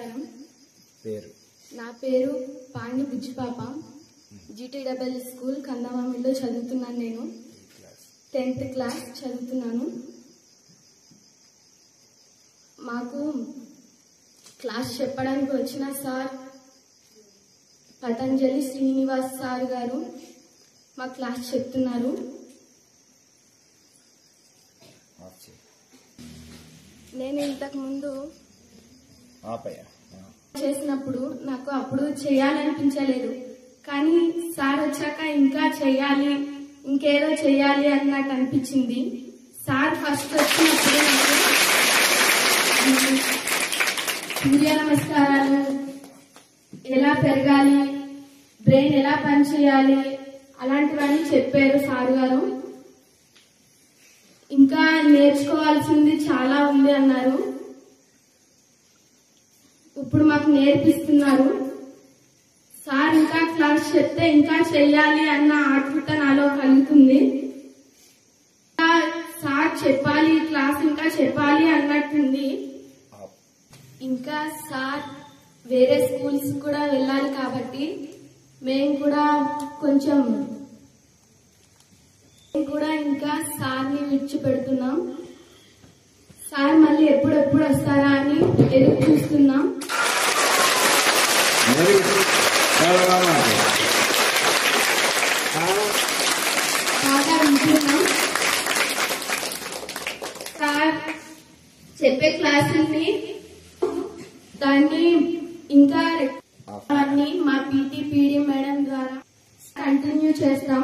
నమస్కారం పేరు నా పేరు పాండి బుజ్జిపాప జీటీడబ్ల్యూ స్కూల్ కందమామిలో చదువుతున్నాను నేను క్లాస్ టెన్త్ క్లాస్ చదువుతున్నాను మాకు క్లాస్ చెప్పడానికి వచ్చిన సార్ పతంజలి శ్రీనివాస్ సార్ గారు మా క్లాస్ చెప్తున్నారు ఆఫ్ చేయి నేను ఇంతకు ముందు ఆపయ్యా ఆ. చేసినప్పుడు నాకు అప్పుడు చేయాలనిపించలేదు కానీ సార్ వచ్చాక ఇంకా చేయాలి ఇంకేదో చేయాలి అన్నట్టు అనిపించింది సార్ ఫస్ట్ వచ్చినప్పుడు నాకు సూర్య నమస్కారాలు ఎలా పెరగాలి బ్రెయిన్ ఎలా పనిచేయాలి అలాంటివన్నీ చెప్పారు సార్ గారు ఇంకా నేర్చుకోవాల్సింది చాలా ఉంది అన్నారు ఇప్పుడు మాకు నేర్పిస్తున్నారు సార్ ఇంకా క్లాస్ చెప్తే ఇంకా చెయ్యాలి అన్న ఆతృత నాలో కలుగుతుంది ఇంకా సార్ చెప్పాలి క్లాస్ ఇంకా చెప్పాలి అన్నట్టుంది ఆప్. ఇంకా సార్ వేరే స్కూల్స్ కూడా వెళ్ళాలి కాబట్టి మేము కూడా కొంచెం మేము కూడా ఇంకా సార్ని విడిచిపెడుతున్నాం సార్ మళ్ళీ ఎప్పుడెప్పుడు వస్తారా అని ఎదురు చూస్తున్నాం వెరీ గుడ్. చాలా బాగా మాట్లాడారు. ఆ, బాగా వింటున్నాం సార్ చెప్పే క్లాసుల్ని దాన్ని ఇంకా ఆఫ్. అన్ని మా పీటీ పీడి మేడం ద్వారా కంటిన్యూ చేస్తాం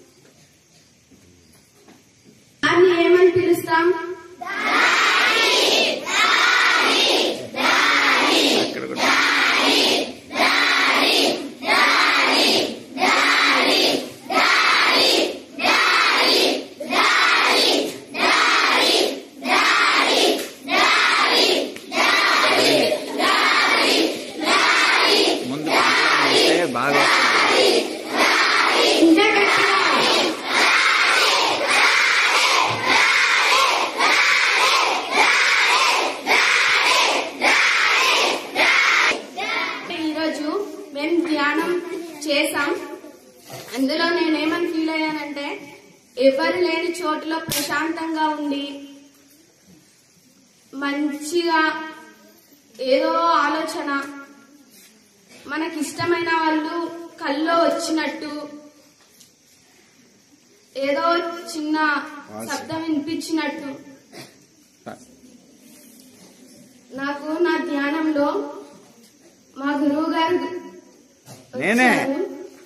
దాన్ని ఏమని పిలుస్తాం అక్కడ కూడా. ముందు పాటలు వింటే బాగా వస్తుంది. ఇంకా గట్టిగా ఈరోజు మేము ధ్యానం చేసాం అందులో నేనేమని ఫీల్ అయ్యానంటే ఎవరు లేని చోటులో ప్రశాంతంగా ఉండి మంచిగా ఏదో ఆలోచన మనకి ఇష్టమైన వాళ్ళు కల్లో వచ్చినట్టు ఏదో చిన్న శబ్దం వినిపించినట్టు నాకు నా ధ్యానంలో మా గురువు గారు నేనే. వచ్చారు.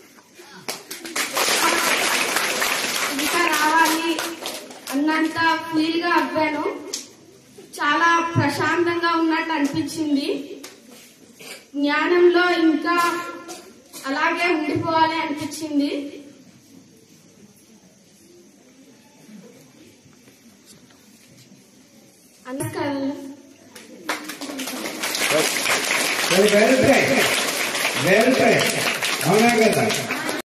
ఇంకా రావాలి అన్నంత ఫీల్ గా అవ్వాను చాలా ప్రశాంతంగా ఉన్నట్టు అనిపించింది జ్ఞానంలో ఇంకా అలాగే ఉండిపోవాలి అనిపించింది అందుకని వెరీ వెరీ అవునా కదా